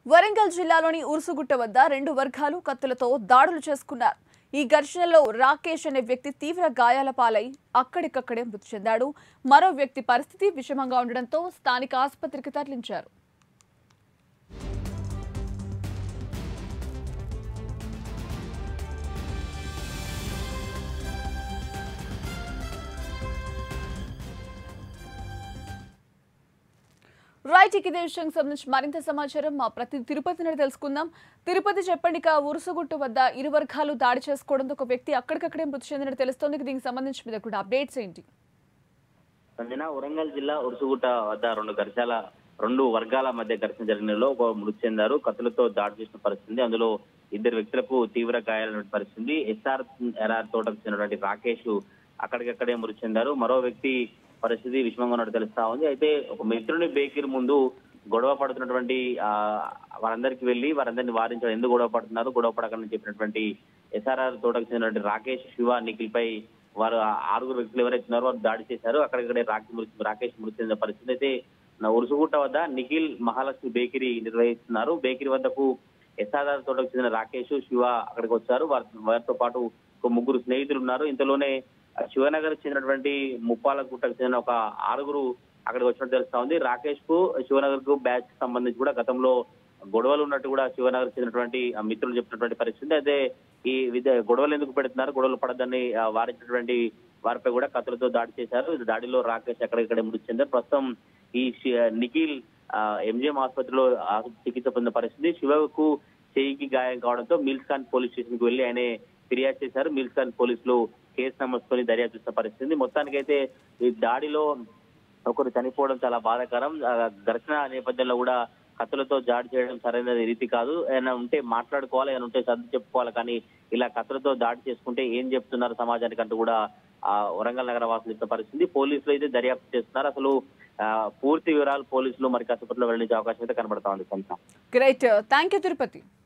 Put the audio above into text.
వరంగల్ జిల్లాలోని ఉరుసుగుట్ట వద్ద రెండు వర్గాలు కత్తులతో దాడులు చేసుకున్నారు ఈ ఘర్షణలో రాకేష్ అనే వ్యక్తి తీవ్ర గాయాల పాలై అక్కడికక్కడే మృతి చెందాడు మరో వ్యక్తి పరిస్థితి విషమంగా ఉండడంతో స్థానిక ఆసుపత్రికి తరలించారు రైట్ ఇక ఇదే విషయానికి సంబంధించి మరింత సమాచారం మా ప్రతి తిరుపతి నుండి తెలుసుకుందాం తిరుపతి చెప్పండి ఇక ఉరుసుగుట్టు వద్ద ఇరు వర్గాలు దాడి చేసుకోవడంతో ఒక వ్యక్తి అక్కడికక్కడే మృతి చెందినట్టు తెలుస్తోంది ఇక దీనికి సంబంధించి మీద కూడా అప్డేట్స్ ఏంటి సంజన వరంగల్ జిల్లా ఉరుసుగుట్ట వద్ద రెండు ఘర్షాల రెండు వర్గాల మధ్య ఘర్షణ జరిగినలో ఒక మృతి చెందారు కత్తులతో దాడి చేసిన పరిస్థితి అందులో ఇద్దరు వ్యక్తులకు తీవ్ర గాయాలైన పరిస్థితి ఎస్ఆర్ ఎర్ఆర్ తోటకు చెందినటువంటి రాకేష్ అక్కడికక్కడే మృతి చెందారు మరో వ్యక్తి పరిస్థితి విషమంగా ఉన్నట్టు తెలుస్తా ఉంది అయితే ఒక మిత్రుని బేకరీ ముందు గొడవ పడుతున్నటువంటి ఆ వారందరికి వెళ్లి వారందరిని వారించడం ఎందుకు గొడవ పడుతున్నారు గొడవ పడకని చెప్పినటువంటి ఎస్ఆర్ఆర్ తోటకు చెందినటువంటి రాకేష్ శివ నిఖిల్ పై వారు ఆ ఆరుగురు వ్యక్తులు ఎవరైతే ఉన్నారో వారు దాడి చేశారు అక్కడిక్కడే రాకేష్ మృతి రాకేష్ మృతి చెందిన పరిస్థితి అయితే నా ఉరుసుగుట్ట వద్ద నిఖిల్ మహాలక్ష్మి బేకరీ నిర్వహిస్తున్నారు బేకరీ వద్దకు ఎస్ఆర్ఆర్ తోటకు చెందిన రాకేష్ శివ అక్కడికి వచ్చారు వారి వారితో పాటు ఒక ముగ్గురు స్నేహితులు ఉన్నారు ఇంతలోనే ఆ శివనగర్ చెందినటువంటి ముప్పాల గుట్టకు చెందిన ఒక ఆరుగురు అక్కడికి వచ్చినట్టు తెలుస్తా ఉంది రాకేష్ కు శివనగర్ కు బ్యాచ్ సంబంధించి కూడా గతంలో గొడవలు ఉన్నట్టు కూడా శివనగర్ చెందినటువంటి ఆ మిత్రులు చెప్పినటువంటి పరిస్థితి అయితే ఈ విధ గొడవలు ఎందుకు పెడుతున్నారు గొడవలు పడద్దని ఆ, వారించినటువంటి వారిపై కూడా కత్తులతో దాడి చేశారు ఈ దాడిలో రాకేష్ ఎక్కడికక్కడే మృతి చెందారు ప్రస్తుతం ఈ శి- నిఖిల్ ఆ, ఎంజిఎం ఆసుపత్రిలో ఆ, చికిత్స పొందిన పరిస్థితి శివకు చేయికి గాయం కావడంతో మిల్స్ ఖాన్ పోలీస్ స్టేషన్ కు వెళ్లి ఆయన ఫిర్యాదు చేశారు మిల్స్ ఖాన్ పోలీసులు కేసు నమోదుకొని దర్యాప్తు చేసిన పరిస్థితి మొత్తానికైతే ఈ దాడిలో ఒకరు చనిపోవడం చాలా బాధాకరం ఆ, ఘర్షణ నేపథ్యంలో కూడా కత్తులతో దాడి చేయడం సరైన రీతి కాదు ఏమైనా ఉంటే మాట్లాడుకోవాలి ఏమైనా ఉంటే సర్ది చెప్పుకోవాలి కానీ ఇలా కత్తులతో దాడి చేసుకుంటే ఏం చెప్తున్నారు సమాజానికి అంటూ కూడా ఆ వరంగల్ నగర వాసులు ఇచ్చిన పరిస్థితి పోలీసులు అయితే దర్యాప్తు చేస్తున్నారు అసలు ఆ, పూర్తి వివరాలు పోలీసులు మరి కసపట్లో వెల్లడించే అవకాశం అయితే కనబడతా ఉంది సంత గ్రేట్ థ్యాంక్ యూ తిరుపతి